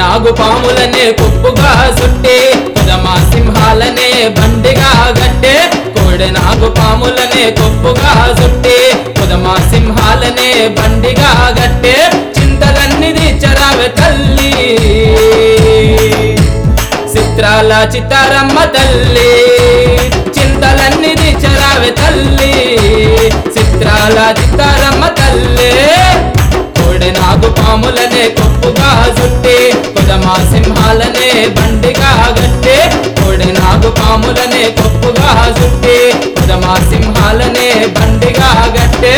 నాగు పాములనే కొప్పుగా సుట్టి కుదమా సింహాలనే బండిగా గట్టే కోడి నాగు పాములనే కొప్పుగా సుట్టి కుదమా సింహాలనే బండిగా గట్టే చింతలన్నీ తీర్చరావే తల్లి చిత్రాల చిత్తారమ్మ తల్లి చింతలన్నీ తీర్చరావే తల్లి చిత్రాల చిత్తారమ్మ తల్లి కోడి నాగు పాములనే కొప్పుగా చుట్టి కుదమా సింహాలనే బండిగా గట్టి కోడి నాగు పాములనే కొప్పుగా చుట్టి కుదమా సింహాలనే బండిగా గట్టే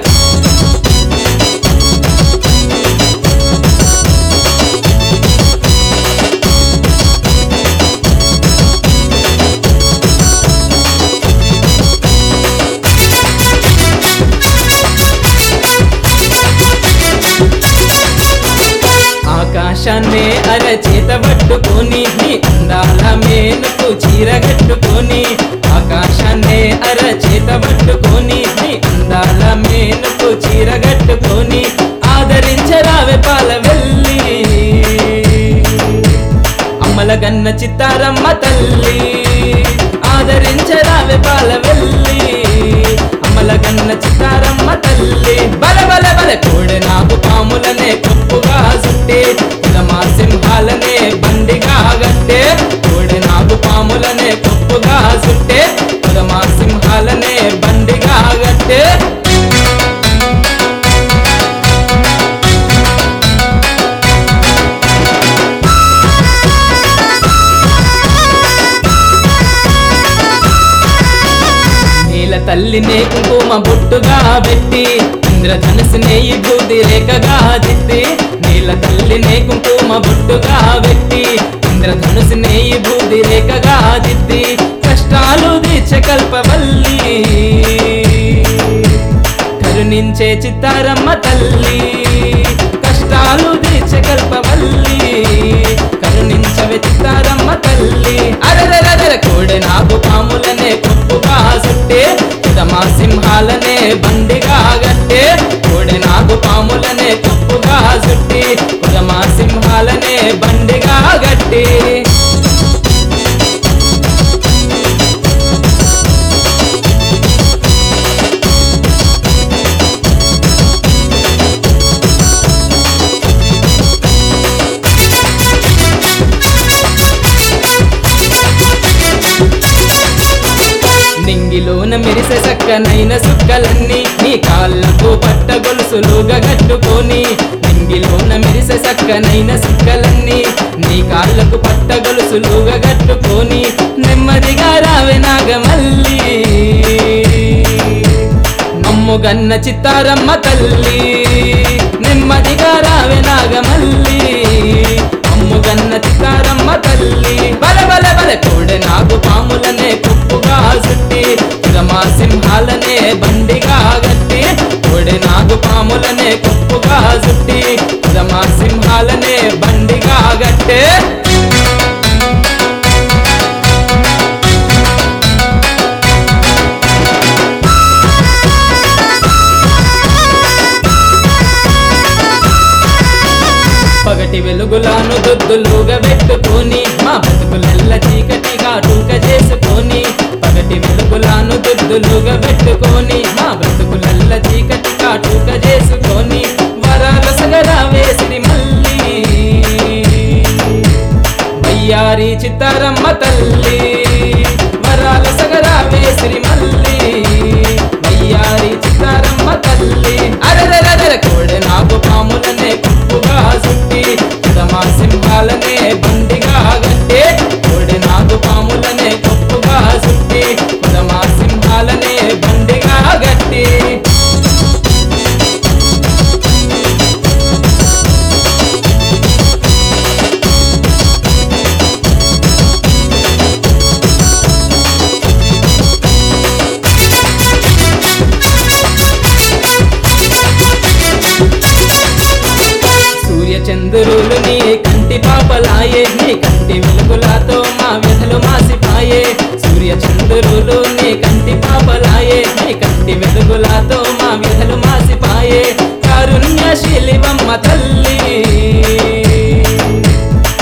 ఆకాశాన్నే అరచేత పట్టుకొని నీ అందాల మేనుకు చీర కట్టుకొని ఆకాశాన్నే అరచేత పట్టుకొని నీ అందాల మేనుకు చీర కట్టుకొని ఆదరించరావే పాల వెళ్ళి అమ్మల గన్న చిత్తారమ్మ తల్లి ఆదరించరావే పాల వెళ్ళి అమ్మల గన్న చిత్తారమ్మ తల్లి బల బల బల కోడె నాకు పాములనే కొప్పుగా సుట్టే కులమా సింహాలనే బండిగా గట్టే కోడె నాకు పాములనే కొప్పుగా సుట్టే కులమా సింహాలనే బండిగా గట్టే నీల తల్లినే కుంకుమ బొట్టుగా పెట్టి ఇంద్రధనుసునే ఈ బూది రేఖగా దిద్ది నీల తల్లినే కుంకుమ బొట్టుగా పెట్టి ఇంద్రధనుసునే ఈ బూది రేఖగా దిద్ది కష్టాలు దీర్చకల్పవల్లి కరుణించే చిత్తారమ్మ తల్లి కష్టాలు దీర్చకల్పవల్లి కరుణించవే చిత్తారమ్మ తల్లి అరదరదర కోడె నాగు పాములనే కొప్పుగా సుట్టే కుదమా సింహాలనే బండిగా గట్టే కోడె నాగు పాములనే కొప్పుగా సుట్టి కుదమా సింహాలనే బండిగా గట్టి నింగిలోన మెరిసే చక్కనైన సుక్కలన్నీ నీ కాళ్ళకు పట్ట గొలుసులుగా కట్టుకొని నింగిలోన మెరిసే చక్కనైన సుక్కలన్నీ నీ కాళ్ళకు పట్ట గొలుసులుగా కట్టుకొని నెమ్మదిగా రావే నాగమల్లి నమ్ముగన్న చిత్తారమ్మ తల్లి నెమ్మదిగా రావే నాగమల్లి అమ్ముగన్న చిత్తారమ్మ తల్లి బల బల బల కోడె నాగు పాములనే కుప్పుగా సుట్టి కులమా సింహాలనే బండిగా గట్టి కోడె నాగు పాములనే కుప్పుగా సుట్టి కులమా సింహాలనే బండిగా గట్టే పగటి వెలుగులాను దొద్దులుగా పెట్టుకొని మా బతుకులెల్ల చీకటి కాటుక చేసుకొని పగటి వెలుగులాను దొద్దులుగా పెట్టుకొని మా బ్రతుకులెల్ల చీకటి కాటుక చేసుకొని వరాల సగరా వేసిరి మళ్ళీ వయ్యారి చిత్తారమ్మ తల్లి వరాల సగరా వేసిరి మళ్ళీ వయ్యారి చిత్తారమ్మ తల్లి అరదరదర కోడె నాకు పాములనే కుప్పుగా సుట్టి కుదమా సింహాలనే బండిగా గట్టే కోడె నాకు పాములనే కుప్పుగా సుట్టి కుదమా సింహాలనే బండిగా గట్టి సూర్య చంద్రులు నీ కంటి పాపలాయే నీ కంటి వెలుగులతో మా వ్యధలు మాసిపాయే సూర్య చంద్రులు నీ కంటి పాపలాయే నీ కంటి వెలుగులతో మా వ్యధలు మాసిపాయే కారుణ్యశీలివమ్మ తల్లి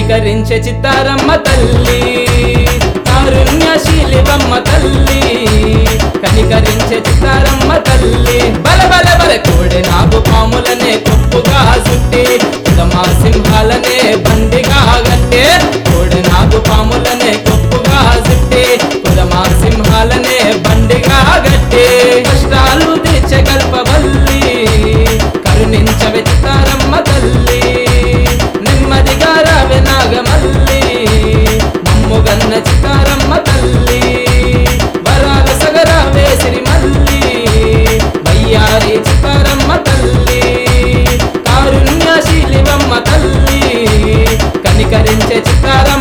కనికరించే చిత్తారమ్మ తల్లి కారుణ్యశీలివమ్మ తల్లి కనికరించే చిత్తారమ్మ తల్లి బల బల బల కోడి నాగు పాములనే కొప్పుగా సుట్టి కులమా సింహాలనే బండిగా గట్టే కోడి నాగు పాములనే కొప్పుగా సుట్టి కులమా సింహాలనే బండిగా గట్టే కష్టాలు తీర్చగల్పవల్లి కరుణించవే చిత్తారమ్మ తల్లి నెమ్మదిగా రావే నాగమల్లి మమ్ముగన్న చిత్తారమ్మ తల్లి వరాల సగరావే సిరిమల్లి వయ్యారి చిత్తారమ్మ తల్లి కారుణ్యశీలివమ్మ తల్లి కనికరించే చిత్తారమ్మ